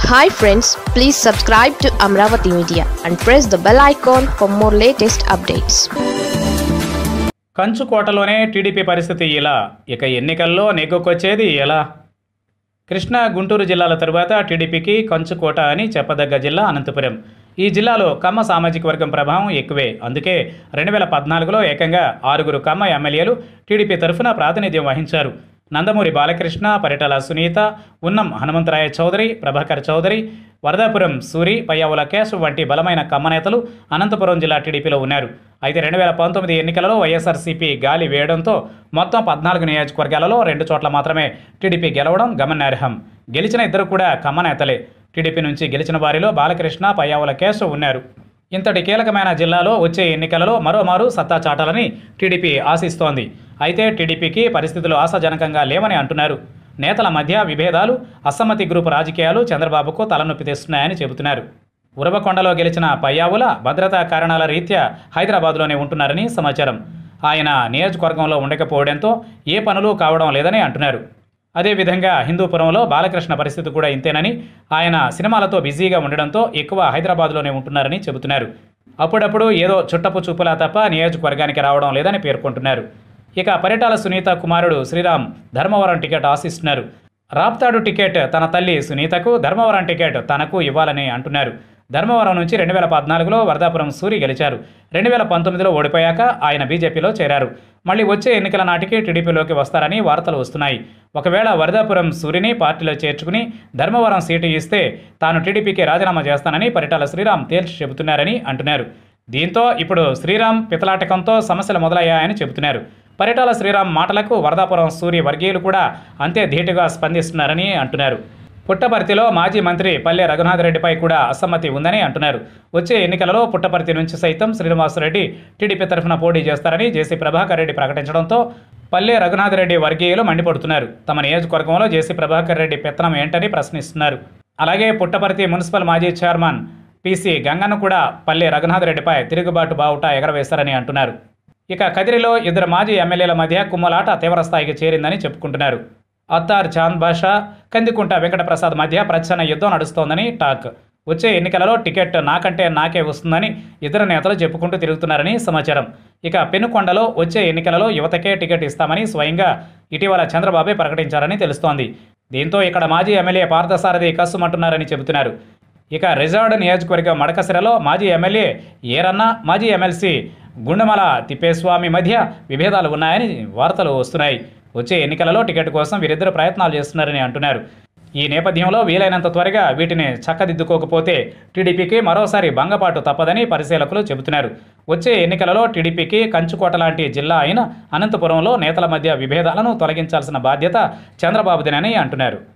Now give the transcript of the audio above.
hi friends please subscribe to Amaravati media and press the bell icon for more latest updates కంచుకోటలోనే TDP పరిస్థితి ఇలా ఇక ఎన్నికల్లో నెగ్గుకొచ్చేది ఎలా కృష్ణా గుంటూరు జిల్లాల తరువాత టీడీపీకి కంచుకోట అని చెప్పదగ్గ జిల్లా అనంతపురం ఈ జిల్లాలో కమ్మ సామాజిక వర్గం ప్రభావం ఎక్కువే అందుకే రెండు వేల పద్నాలుగులో ఏకంగా ఆరుగురు కమ్మ ఎమ్మెల్యేలు టీడీపీ తరఫున ప్రాతినిధ్యం వహించారు నందమూరి బాలకృష్ణ పరిటాల సునీత ఉన్నం హనుమంతరాయ చౌదరి ప్రభాకర్ చౌదరి వరదాపురం సూరి పయ్యావుల కేశవ్ వంటి బలమైన కమ్మ నేతలు అనంతపురం జిల్లా టీడీపీలో ఉన్నారు అయితే రెండు వేల పంతొమ్మిది ఎన్నికలలో వైఎస్ఆర్సీపీ గాలి వేయడంతో మొత్తం పద్నాలుగు నియోజకవర్గాలలో రెండు చోట్ల మాత్రమే టీడీపీ గెలవడం గమనార్హం గెలిచిన ఇద్దరు కూడా కమ్మ నేతలే టీడీపీ నుంచి గెలిచిన వారిలో బాలకృష్ణ పయ్యావుల కేశవ్ ఉన్నారు ఇంతటి కీలకమైన జిల్లాలో వచ్చే ఎన్నికలలో మరోమారు సత్తా చాటాలని టీడీపీ ఆశిస్తోంది అయితే టీడీపీకి పరిస్థితులు ఆశాజనకంగా లేవని అంటున్నారు నేతల మధ్య విభేదాలు అసమ్మతి గ్రూపు రాజకీయాలు చంద్రబాబుకు తలనొప్పి తెస్తున్నాయని చెబుతున్నారు ఉరవకొండలో గెలిచిన పయ్యావుల భద్రతా కారణాల రీత్యా హైదరాబాద్లోనే ఉంటున్నారని సమాచారం ఆయన నియోజకవర్గంలో ఉండకపోవడంతో ఏ పనులు కావడం లేదని అంటున్నారు అదేవిధంగా హిందూపురంలో బాలకృష్ణ పరిస్థితి కూడా ఇంతేనని ఆయన సినిమాలతో బిజీగా ఉండడంతో ఎక్కువ హైదరాబాద్లోనే ఉంటున్నారని చెబుతున్నారు అప్పుడప్పుడు ఏదో చుట్టపు చూపులా తప్ప నియోజకవర్గానికి రావడం లేదని పేర్కొంటున్నారు ఇక పరిటాల సునీత కుమారుడు శ్రీరామ్ ధర్మవరం టికెట్ ఆశిస్తున్నారు రాప్తాడు టికెట్ తన తల్లి సునీతకు ధర్మవరం టికెట్ తనకు ఇవ్వాలని అంటున్నారు ధర్మవరం నుంచి రెండు వేల పద్నాలుగులో వరదాపురం సూరి గెలిచారు రెండు వేల పంతొమ్మిదిలో ఓడిపోయాక ఆయన బీజేపీలో చేరారు మళ్ళీ వచ్చే ఎన్నికల నాటికి టీడీపీలోకి వస్తారని వార్తలు వస్తున్నాయి ఒకవేళ వరదాపురం సూరిని పార్టీలో చేర్చుకుని ధర్మవరం సీటు ఇస్తే తాను టీడీపీకి రాజీనామా చేస్తానని పరిటాల శ్రీరామ్ తేల్చి చెబుతున్నారని అంటున్నారు దీంతో ఇప్పుడు శ్రీరామ్ పితలాటకంతో సమస్యలు మొదలయ్యాయని చెబుతున్నారు పరిటాల శ్రీరామ్ మాటలకు వరదాపురం సూరి వర్గీయులు కూడా అంతే ధీటుగా స్పందిస్తున్నారని అంటున్నారు పుట్టపర్తిలో మాజీ మంత్రి పల్లె రఘునాథరెడ్డిపై కూడా అసమ్మతి ఉందని అంటున్నారు వచ్చే ఎన్నికలలో పుట్టపర్తి నుంచి సైతం శ్రీనివాసరెడ్డి టీడీపీ తరఫున పోటీ చేస్తారని జేసీ ప్రభాకర్ రెడ్డి ప్రకటించడంతో పల్లె రఘునాథరెడ్డి వర్గీయులు మండిపడుతున్నారు తమ నియోజకవర్గంలో జేసీ ప్రభాకర్ రెడ్డి పెత్తనం ఏంటని ప్రశ్నిస్తున్నారు అలాగే పుట్టపర్తి మున్సిపల్ మాజీ చైర్మన్ పీసీ గంగను కూడా పల్లె రఘునాథరెడ్డిపై తిరుగుబాటు బావుట ఎగరవేశారని అంటున్నారు ఇక కదిరిలో ఇద్దరు మాజీ ఎమ్మెల్యేల మధ్య కుమ్మలాట తీవ్రస్థాయికి చేరిందని చెప్పుకుంటున్నారు అత్తార్ చాంద్ బాషా కందికుంట వెంకటప్రసాద్ మధ్య ప్రచ్ఛన్న యుద్ధం నడుస్తోందని టాక్ వచ్చే ఎన్నికలలో టికెట్ నాకంటే నాకే వస్తుందని ఇతర నేతలు చెప్పుకుంటూ తిరుగుతున్నారని సమాచారం ఇక పెనుకొండలో వచ్చే ఎన్నికలలో యువతకే టికెట్ ఇస్తామని స్వయంగా ఇటీవల చంద్రబాబే ప్రకటించారని తెలుస్తోంది దీంతో ఇక్కడ మాజీ ఎమ్మెల్యే పార్థసారథి కస్సుమంటున్నారని చెబుతున్నారు ఇక రిజర్వ్డ్ నియోజకవర్గం మడకసిరలో మాజీ ఎమ్మెల్యే ఏరన్న మాజీ ఎమ్మెల్సీ గుండమల తిప్పేస్వామి మధ్య విభేదాలు ఉన్నాయని వార్తలు వస్తున్నాయి వచ్చే ఎన్నికలలో టికెట్ కోసం వీరిద్దరు ప్రయత్నాలు చేస్తున్నారని అంటున్నారు ఈ నేపథ్యంలో వీలైనంత త్వరగా వీటిని చక్కదిద్దుకోకపోతే టీడీపీకి మరోసారి భంగపాటు తప్పదని పరిశీలకులు చెబుతున్నారు వచ్చే ఎన్నికలలో టీడీపీకి కంచుకోట లాంటి జిల్లా అయిన అనంతపురంలో నేతల మధ్య విభేదాలను తొలగించాల్సిన బాధ్యత చంద్రబాబుదేనని అంటున్నారు